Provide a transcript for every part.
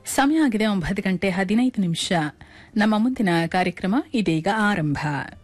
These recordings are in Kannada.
ಸಮಯ ಆಗಿದೆ ಒಂಬತ್ತು ಗಂಟೆ ಹದಿನೈದು ನಿಮಿಷ ನಮ್ಮ ಮುಂದಿನ ಕಾರ್ಯಕ್ರಮ ಇದೀಗ ಆರಂಭ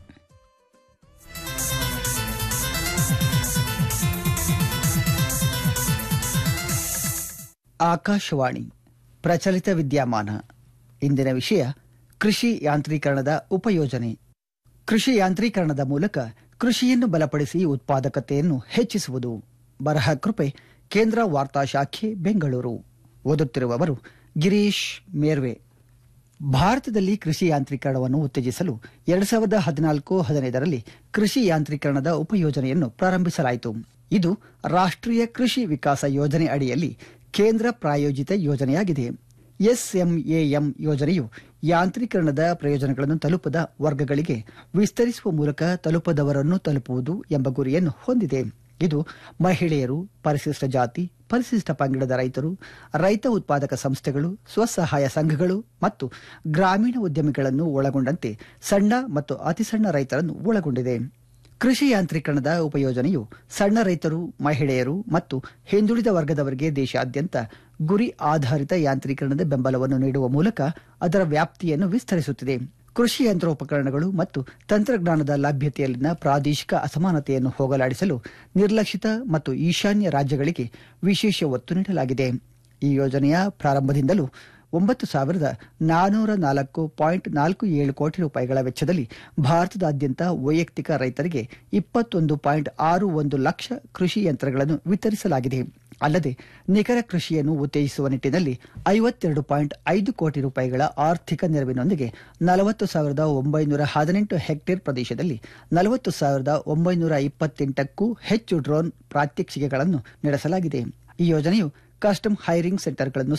ಆಕಾಶವಾಣಿ ಪ್ರಚಲಿತ ವಿದ್ಯಮಾನ ಇಂದಿನ ವಿಷಯ ಕೃಷಿ ಯಾಂತ್ರೀಕರಣದ ಉಪಯೋಜನೆ ಕೃಷಿ ಯಾಂತ್ರೀಕರಣದ ಮೂಲಕ ಕೃಷಿಯನ್ನು ಬಲಪಡಿಸಿ ಉತ್ಪಾದಕತೆಯನ್ನು ಹೆಚ್ಚಿಸುವುದು ಬರಹ ಕೃಪೆ ಕೇಂದ್ರ ವಾರ್ತಾ ಶಾಖೆ ಬೆಂಗಳೂರು ಓದುತ್ತಿರುವವರು ಗಿರೀಶ್ ಮೇರ್ವೆ ಭಾರತದಲ್ಲಿ ಕೃಷಿ ಯಾಂತ್ರೀಕರಣವನ್ನು ಉತ್ತೇಜಿಸಲು ಎರಡ್ ಸಾವಿರದ ಹದಿನಾಲ್ಕು ಹದಿನೈದರಲ್ಲಿ ಕೃಷಿ ಯಾಂತ್ರೀಕರಣದ ಉಪಯೋಜನೆಯನ್ನು ಪ್ರಾರಂಭಿಸಲಾಯಿತು ಇದು ರಾಷ್ಟ್ರೀಯ ಕೃಷಿ ವಿಕಾಸ ಯೋಜನೆ ಅಡಿಯಲ್ಲಿ ಕೇಂದ್ರ ಪ್ರಾಯೋಜಿತ ಯೋಜನೆಯಾಗಿದೆ ಎಸ್ಎಂಎಎಂ ಯೋಜನೆಯು ಯಾಂತ್ರೀಕರಣದ ಪ್ರಯೋಜನಗಳನ್ನು ತಲುಪದ ವರ್ಗಗಳಿಗೆ ವಿಸ್ತರಿಸುವ ಮೂಲಕ ತಲುಪದವರನ್ನು ತಲುಪುವುದು ಎಂಬ ಗುರಿಯನ್ನು ಹೊಂದಿದೆ ಇದು ಮಹಿಳೆಯರು ಪರಿಶಿಷ್ಟ ಜಾತಿ ಪರಿಶಿಷ್ಟ ಪಂಗಡದ ರೈತರು ರೈತ ಉತ್ಪಾದಕ ಸಂಸ್ಥೆಗಳು ಸ್ವಸಹಾಯ ಸಂಘಗಳು ಮತ್ತು ಗ್ರಾಮೀಣ ಉದ್ಯಮಿಗಳನ್ನು ಒಳಗೊಂಡಂತೆ ಸಣ್ಣ ಮತ್ತು ಅತಿಸಣ್ಣ ರೈತರನ್ನು ಒಳಗೊಂಡಿದೆ ಕೃಷಿ ಯಾಂತ್ರೀಕರಣದ ಉಪಯೋಜನೆಯು ಸಣ್ಣ ರೈತರು ಮಹಿಳೆಯರು ಮತ್ತು ಹಿಂದುಳಿದ ವರ್ಗದವರಿಗೆ ದೇಶಾದ್ಯಂತ ಗುರಿ ಆಧಾರಿತ ಯಾಂತ್ರೀಕರಣದ ಬೆಂಬಲವನ್ನು ನೀಡುವ ಮೂಲಕ ಅದರ ವ್ಯಾಪ್ತಿಯನ್ನು ವಿಸ್ತರಿಸುತ್ತಿದೆ ಕೃಷಿ ಯಂತ್ರೋಪಕರಣಗಳು ಮತ್ತು ತಂತ್ರಜ್ಞಾನದ ಲಭ್ಯತೆಯಲ್ಲಿನ ಪ್ರಾದೇಶಿಕ ಅಸಮಾನತೆಯನ್ನು ಹೋಗಲಾಡಿಸಲು ನಿರ್ಲಕ್ಷಿತ ಮತ್ತು ಈಶಾನ್ಯ ರಾಜ್ಯಗಳಿಗೆ ವಿಶೇಷ ಒತ್ತು ನೀಡಲಾಗಿದೆ ಈ ಯೋಜನೆಯ ಪ್ರಾರಂಭದಿಂದಲೂ ಒಂಬತ್ತು ಸಾವಿರದ ನಾನೂರ ನಾಲ್ಕು ಪಾಯಿಂಟ್ ನಾಲ್ಕು ಏಳು ಕೋಟಿ ರೂಪಾಯಿಗಳ ವೆಚ್ಚದಲ್ಲಿ ಭಾರತದಾದ್ಯಂತ ವೈಯಕ್ತಿಕ ರೈತರಿಗೆ ಇಪ್ಪತ್ತೊಂದು ಪಾಯಿಂಟ್ ಆರು ಒಂದು ಲಕ್ಷ ಕೃಷಿ ಯಂತ್ರಗಳನ್ನು ವಿತರಿಸಲಾಗಿದೆ ಅಲ್ಲದೆ ನಿಖರ ಕೃಷಿಯನ್ನು ಉತ್ತೇಜಿಸುವ ನಿಟ್ಟಿನಲ್ಲಿ ಐವತ್ತೆರಡು ಪಾಯಿಂಟ್ ಐದು ಕೋಟಿ ರೂಪಾಯಿಗಳ ಆರ್ಥಿಕ ನೆರವಿನೊಂದಿಗೆ ನಲವತ್ತು ಸಾವಿರದ ಒಂಬೈನೂರ ಹದಿನೆಂಟು ಹೆಕ್ಟೇರ್ ಪ್ರದೇಶದಲ್ಲಿ ನಲವತ್ತು ಸಾವಿರದ ಒಂಬೈನೂರ ಇಪ್ಪತ್ತೆಂಟಕ್ಕೂ ಹೆಚ್ಚು ಡ್ರೋನ್ ಪ್ರಾತ್ಯಕ್ಷಿಕೆಗಳನ್ನು ನಡೆಸಲಾಗಿದೆ ಈ ಯೋಜನೆಯು ಕಸ್ಟಮ್ ಹೈರಿಂಗ್ ಸೆಂಟರ್ಗಳನ್ನು